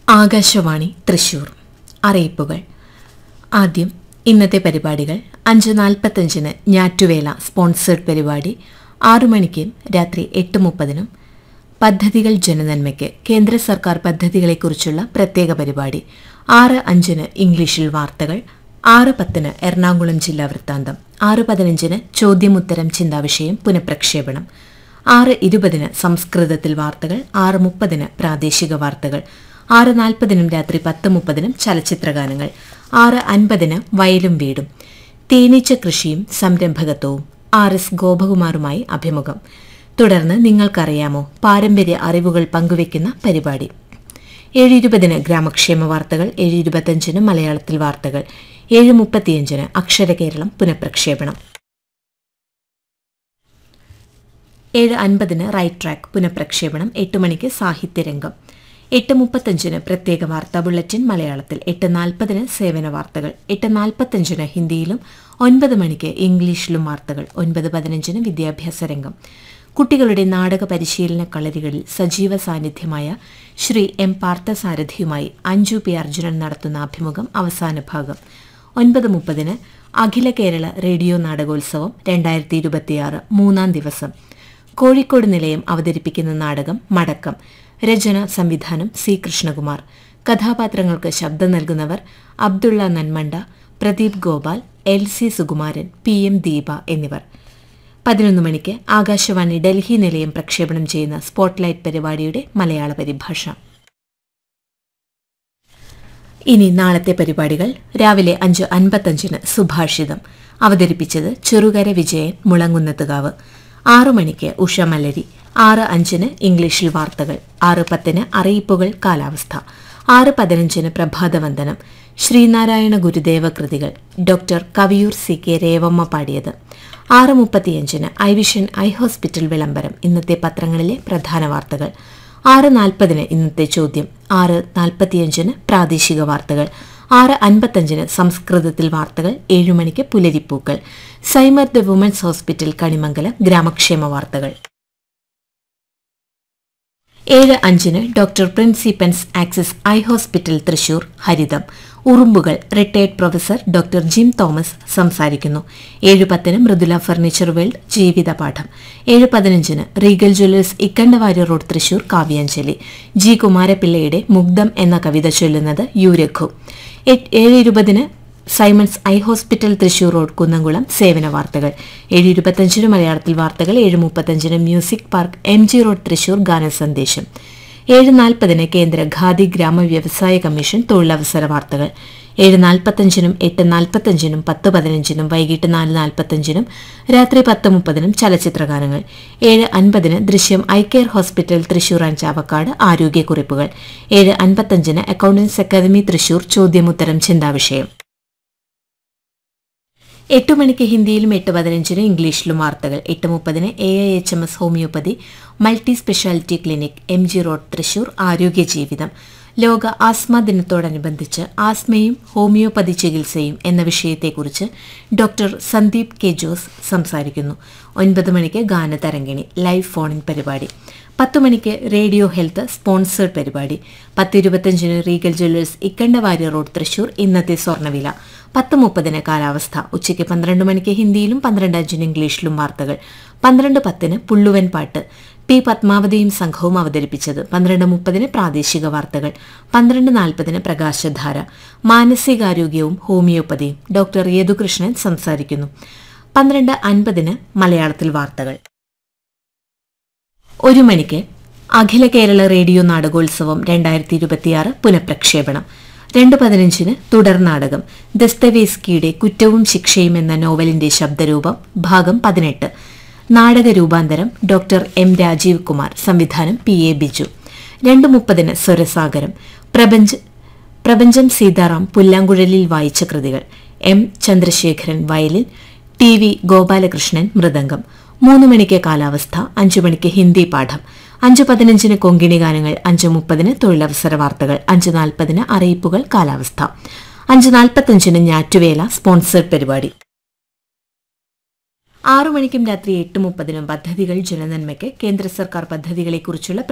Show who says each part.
Speaker 1: ആകാശവാണി തൃശൂർ അറിയിപ്പുകൾ ആദ്യം ഇന്നത്തെ പരിപാടികൾ അഞ്ച് നാൽപ്പത്തഞ്ചിന് ഞാറ്റുവേല സ്പോൺസേഡ് പരിപാടി ആറു മണിക്കും രാത്രി എട്ട് മുപ്പതിനും പദ്ധതികൾ ജനനന്മയ്ക്ക് കേന്ദ്ര സർക്കാർ പദ്ധതികളെക്കുറിച്ചുള്ള പ്രത്യേക പരിപാടി ആറ് അഞ്ചിന് ഇംഗ്ലീഷിൽ വാർത്തകൾ ആറ് പത്തിന് എറണാകുളം ജില്ലാ വൃത്താന്തം ആറ് പതിനഞ്ചിന് ചോദ്യമുത്തരം ചിന്താവിഷയം പുനഃപ്രക്ഷേപണം ആറ് ഇരുപതിന് സംസ്കൃതത്തിൽ വാർത്തകൾ ആറ് മുപ്പതിന് പ്രാദേശിക വാർത്തകൾ ആറ് നാൽപ്പതിനും രാത്രി പത്ത് മുപ്പതിനും ചലച്ചിത്രഗാനങ്ങൾ ആറ് അൻപതിന് വയലും വീടും തേനീച്ച കൃഷിയും സംരംഭകത്വവും ആർ എസ് ഗോപകുമാറുമായി അഭിമുഖം തുടർന്ന് നിങ്ങൾക്കറിയാമോ പാരമ്പര്യ അറിവുകൾ പങ്കുവയ്ക്കുന്ന പരിപാടി ഏഴ് ഇരുപതിന് ഗ്രാമക്ഷേമ വാർത്തകൾ ഏഴ് ഇരുപത്തഞ്ചിന് മലയാളത്തിൽ വാർത്തകൾ ഏഴ് മുപ്പത്തിയഞ്ചിന് അക്ഷരകേരളം പുനഃപ്രക്ഷേപണം ഏഴ് അൻപതിന് റൈറ്റ് ട്രാക്ക് പുനഃപ്രക്ഷേപണം എട്ട് മണിക്ക് സാഹിത്യരംഗം എട്ട് മുപ്പത്തഞ്ചിന് പ്രത്യേക വാർത്താ ബുള്ളറ്റിൻ മലയാളത്തിൽ എട്ട് നാൽപ്പതിന് സേവന വാർത്തകൾ എട്ട് നാൽപ്പത്തഞ്ചിന് ഹിന്ദിയിലും ഒൻപത് മണിക്ക് ഇംഗ്ലീഷിലും വാർത്തകൾ ഒൻപത് പതിനഞ്ചിന് വിദ്യാഭ്യാസ രംഗം കുട്ടികളുടെ നാടക പരിശീലന കളരികളിൽ സജീവ സാന്നിധ്യമായ ശ്രീ എം പാർത്ഥസാരഥിയുമായി അഞ്ജു പി അർജുനൻ നടത്തുന്ന അഭിമുഖം അവസാന ഭാഗം ഒൻപത് മുപ്പതിന് അഖില കേരള റേഡിയോ നാടകോത്സവം രണ്ടായിരത്തി ഇരുപത്തിയാറ് മൂന്നാം ദിവസം കോഴിക്കോട് നിലയം അവതരിപ്പിക്കുന്ന നാടകം മടക്കം രചന സംവിധാനം സി കൃഷ്ണകുമാർ കഥാപാത്രങ്ങൾക്ക് ശബ്ദം നൽകുന്നവർ Abdullah Nanmanda Pradeep Gopal L C Sukumaran P M Deepa എന്നിവർ പതിനൊന്ന് മണിക്ക് ആകാശവാണി ഡൽഹി നിലയം പ്രക്ഷേപണം ചെയ്യുന്ന സ്പോട്ട്ലൈറ്റ് പരിപാടിയുടെ മലയാള പരിഭാഷ ഇനി നാളത്തെ പരിപാടികൾ രാവിലെ അഞ്ച് അൻപത്തഞ്ചിന് സുഭാഷിതം അവതരിപ്പിച്ചത് ചെറുകര വിജയൻ മുളങ്ങുന്നത്തുകാവ് ആറു മണിക്ക് ഉഷ മലരി ആറ് അഞ്ചിന് ഇംഗ്ലീഷിൽ വാർത്തകൾ ആറ് പത്തിന് അറിയിപ്പുകൾ കാലാവസ്ഥ ആറ് പതിനഞ്ചിന് പ്രഭാതവന്ദനം ശ്രീനാരായണ ഗുരുദേവ കൃതികൾ doctor Kaviyoor C K Revamma പാടിയത് ആറ് മുപ്പത്തിയഞ്ചിന് ഐ വിഷൻ ഐ ഹോസ്പിറ്റൽ വിളംബരം ഇന്നത്തെ പത്രങ്ങളിലെ പ്രധാന വാർത്തകൾ ആറ് നാൽപ്പതിന് ഇന്നത്തെ ചോദ്യം ആറ് നാൽപ്പത്തിയഞ്ചിന് പ്രാദേശിക വാർത്തകൾ ആറ് അൻപത്തഞ്ചിന് സംസ്കൃതത്തിൽ വാർത്തകൾ ഏഴുമണിക്ക് പുലരിപ്പൂക്കൾ Symar the women's hospital Kanimangalam ഗ്രാമക്ഷേമ വാർത്തകൾ ഏഴ് അഞ്ചിന് doctor principal's axis eye hospital Thrissur ഹരിതം ഉറുമ്പുകൾ retired professor doctor Jim Thomas സംസാരിക്കുന്നു ഏഴ് പത്തിന് മൃദുല ഫർണിച്ചർ വേൾഡ് ജീവിതപാഠം ഏഴ് പതിനഞ്ചിന് Regal jewellers Ikkandavari road Thrissur കാവ്യാഞ്ജലി ജി കുമാരപിള്ളയുടെ മുഗ്ധം എന്ന കവിത ചൊല്ലുന്നത് യു രഘു എട്ട്- ഏഴ് ഇരുപതിന് Simon's eye hospital Thrissur road Kunnamkulam സേവന വാർത്തകൾ ഏഴ് ഇരുപത്തഞ്ചിന് മലയാളത്തിൽ വാർത്തകൾ ഏഴ് മുപ്പത്തഞ്ചിന് music park M G road Thrissur ഗാന സന്ദേശം ഏഴ് നാൽപ്പതിന് കേന്ദ്ര ഖാദി ഗ്രാമ വ്യവസായ കമ്മീഷൻ തൊഴിലവസര വാർത്തകൾ ഏഴ് നാൽപ്പത്തഞ്ചിനും എട്ട് നാൽപ്പത്തഞ്ചിനും പത്ത് പതിനഞ്ചിനും വൈകിട്ട് നാല് നാൽപ്പത്തഞ്ചിനും രാത്രി പത്ത് മുപ്പതിനും ചലച്ചിത്രഗാനങ്ങൾ ഏഴ് അൻപതിന് Drishyam eye care hospital Thrissur and Chavakkad ആരോഗ്യക്കുറിപ്പുകൾ ഏഴ് അൻപത്തഞ്ചിന് അക്കൌണ്ടൻസ് അക്കാദമി തൃശൂർ ചോദ്യമുത്തരം ചിന്താവിഷയം എട്ട് മണിക്ക് ഹിന്ദിയിലും എട്ട് പതിനഞ്ചിന് ഇംഗ്ലീഷിലും വാർത്തകൾ എട്ട് മുപ്പതിന് A I H M S homeopathy multi speciality clinic M G road Thrissur ആരോഗ്യ ജീവിതം ലോക ആസ്മ ദിനത്തോടനുബന്ധിച്ച് ആസ്മയും ഹോമിയോപ്പതി ചികിത്സയും എന്ന വിഷയത്തെക്കുറിച്ച് ഡോക്ടർ സന്ദീപ് കെ ജോസ് സംസാരിക്കുന്നു ഒൻപത് മണിക്ക് ഗാനതരംഗിണി ലൈവ് ഫോണിൻ പരിപാടി പത്ത് മണിക്ക് റേഡിയോ ഹെൽത്ത് സ്പോൺസേഡ് പരിപാടി പത്ത് ഇരുപത്തഞ്ചിന് Regal jewellers Ikkandavari road Thrissur ഇന്നത്തെ സ്വർണ്ണവില പത്ത് മുപ്പതിന് കാലാവസ്ഥ ഉച്ചയ്ക്ക് പന്ത്രണ്ട് മണിക്ക് ഹിന്ദിയിലും പന്ത്രണ്ട് അഞ്ചിന് ഇംഗ്ലീഷിലും വാർത്തകൾ പന്ത്രണ്ട് പത്തിന് പുള്ളുവൻ പാട്ട് പി പത്മാവതിയും സംഘവും അവതരിപ്പിച്ചത് പന്ത്രണ്ട് മുപ്പതിന് പ്രാദേശിക വാർത്തകൾ പന്ത്രണ്ട് നാൽപ്പതിന് പ്രകാശധാര മാനസികാരോഗ്യവും ഹോമിയോപ്പതിയും ഡോക്ടർ യദുകൃഷ്ണൻ സംസാരിക്കുന്നു പന്ത്രണ്ട് അൻപതിന് മലയാളത്തിൽ വാർത്തകൾ ഒരു മണിക്ക് അഖില കേരള റേഡിയോ നാടകോത്സവം രണ്ടായിരത്തി ഇരുപത്തിയാറ് പുനഃപ്രക്ഷേപണം രണ്ട് പതിനഞ്ചിന് തുടർ നാടകം ദസ്തവേസ്കിയുടെ കുറ്റവും ശിക്ഷയും എന്ന നോവലിന്റെ ശബ്ദരൂപം ഭാഗം പതിനെട്ട് നാടക രൂപാന്തരം ഡോക്ടർ എം രാജീവ് കുമാർ സംവിധാനം പി എ ബിജു രണ്ട് മുപ്പതിന് സ്വരസാഗരം പ്രപഞ്ച പ്രപഞ്ചം സീതാറാം പുല്ലാങ്കുഴലിൽ വായിച്ച കൃതികൾ M Chandrasekharan violin T V Gopalakrishnan mridangam മൂന്ന് മണിക്ക് കാലാവസ്ഥ അഞ്ചു മണിക്ക് ഹിന്ദി പാഠം അഞ്ച് പതിനഞ്ചിന് കൊങ്കിണി ഗാനങ്ങൾ അഞ്ച് മുപ്പതിന് തൊഴിലവസര വാർത്തകൾ അഞ്ച് നാൽപ്പതിന് അറിയിപ്പുകൾ കാലാവസ്ഥ അഞ്ച് നാൽപ്പത്തഞ്ചിന് ഞാറ്റുവേല സ്പോൺസേഡ് പരിപാടി ആറു മണിക്കും രാത്രി എട്ട് മുപ്പതിനും പദ്ധതികൾ ജനനന്മയ്ക്ക് കേന്ദ്ര സർക്കാർ പദ്ധതികളെക്കുറിച്ചുള്ള